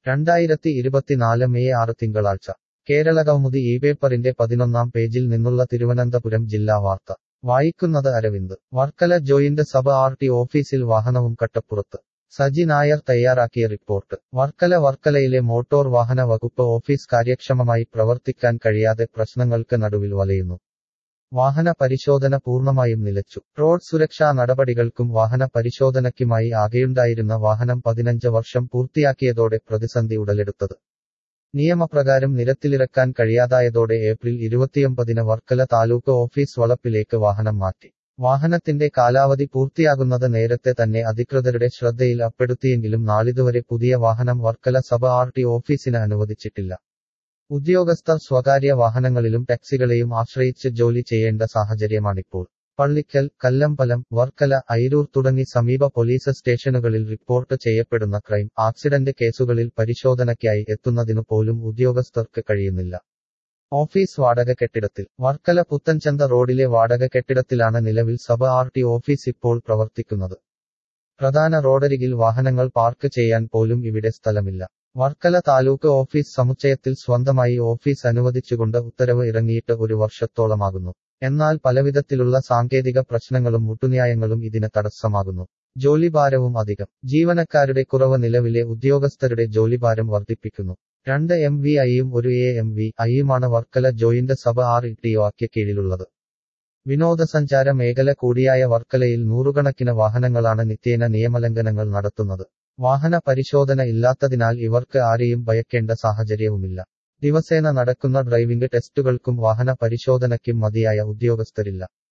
രണ്ടായിരത്തി ഇരുപത്തിനാല് മെയ് ആറ് തിങ്കളാഴ്ച കേരള കൗമുദി ഈ പേപ്പറിന്റെ പതിനൊന്നാം പേജിൽ നിന്നുള്ള തിരുവനന്തപുരം ജില്ലാ വാർത്ത വായിക്കുന്നത് Aravind Varkala joint sub R T ഓഫീസിൽ വാഹനവും കട്ടപ്പുറത്ത് സജി നായർ തയ്യാറാക്കിയ റിപ്പോർട്ട് വർക്കല വർക്കലയിലെ മോട്ടോർ വാഹന വകുപ്പ് ഓഫീസ് കാര്യക്ഷമമായി പ്രവർത്തിക്കാൻ കഴിയാതെ പ്രശ്നങ്ങൾക്ക് നടുവിൽ വലയുന്നു വാഹന പരിശോധന പൂർണ്ണമായും നിലച്ചു റോഡ് സുരക്ഷാ നടപടികൾക്കും വാഹന പരിശോധനയ്ക്കുമായി ആകെയുണ്ടായിരുന്ന വാഹനം പതിനഞ്ച് വർഷം പൂർത്തിയാക്കിയതോടെ പ്രതിസന്ധി ഉടലെടുത്തത് നിയമപ്രകാരം നിരത്തിലിറക്കാൻ കഴിയാതായതോടെ ഏപ്രിൽ ഇരുപത്തിയൊമ്പതിന് വർക്കല താലൂക്ക് ഓഫീസ് വളപ്പിലേക്ക് വാഹനം മാറ്റി വാഹനത്തിന്റെ കാലാവധി പൂർത്തിയാകുന്നത് നേരത്തെ തന്നെ അധികൃതരുടെ ശ്രദ്ധയിൽ അപ്പെടുത്തിയെങ്കിലും നാളിതുവരെ പുതിയ വാഹനം വർക്കല സബ ആർ ടി ഓഫീസിന് അനുവദിച്ചിട്ടില്ല ഉദ്യോഗസ്ഥർ സ്വകാര്യ വാഹനങ്ങളിലും ടാക്സികളെയും ആശ്രയിച്ച് ജോലി ചെയ്യേണ്ട സാഹചര്യമാണിപ്പോൾ പള്ളിക്കൽ കല്ലമ്പലം വർക്കല ഐരൂർ തുടങ്ങി സമീപ പോലീസ് സ്റ്റേഷനുകളിൽ റിപ്പോർട്ട് ചെയ്യപ്പെടുന്ന ക്രൈം ആക്സിഡന്റ് കേസുകളിൽ പരിശോധനയ്ക്കായി എത്തുന്നതിനു പോലും ഉദ്യോഗസ്ഥർക്ക് കഴിയുന്നില്ല ഓഫീസ് വാടക കെട്ടിടത്തിൽ വർക്കല പുത്തൻചന്ത റോഡിലെ വാടക കെട്ടിടത്തിലാണ് നിലവിൽ സബ ആർ ടി ഓഫീസ് ഇപ്പോൾ പ്രവർത്തിക്കുന്നത് പ്രധാന റോഡരികിൽ വാഹനങ്ങൾ പാർക്ക് ചെയ്യാൻ പോലും ഇവിടെ സ്ഥലമില്ല വർക്കല താലൂക്ക് ഓഫീസ് സമുച്ചയത്തിൽ സ്വന്തമായി ഓഫീസ് അനുവദിച്ചുകൊണ്ട് ഉത്തരവ് ഇറങ്ങിയിട്ട് ഒരു വർഷത്തോളമാകുന്നു എന്നാൽ പലവിധത്തിലുള്ള സാങ്കേതിക പ്രശ്നങ്ങളും മുട്ടുന്യായങ്ങളും ഇതിന് തടസ്സമാകുന്നു ജോലിഭാരവും അധികം ജീവനക്കാരുടെ കുറവ് നിലവിലെ ഉദ്യോഗസ്ഥരുടെ ജോലിഭാരം വർദ്ധിപ്പിക്കുന്നു രണ്ട് എം വി ഐയും ഒരു എ എം വി ഐയുമാണ് വർക്കല ജോയിന്റ് സഭ ആർ ഇട്ടിഒക്ക് കീഴിലുള്ളത് വിനോദസഞ്ചാര മേഖല കൂടിയായ വർക്കലയിൽ നൂറുകണക്കിന് വാഹനങ്ങളാണ് നിത്യേന നിയമലംഘനങ്ങൾ നടത്തുന്നത് വാഹന പരിശോധന ഇല്ലാത്തതിനാൽ ഇവർക്ക് ആരെയും ഭയക്കേണ്ട സാഹചര്യവുമില്ല ദിവസേന നടക്കുന്ന ഡ്രൈവിംഗ് ടെസ്റ്റുകൾക്കും വാഹന പരിശോധനയ്ക്കും മതിയായ ഉദ്യോഗസ്ഥരില്ല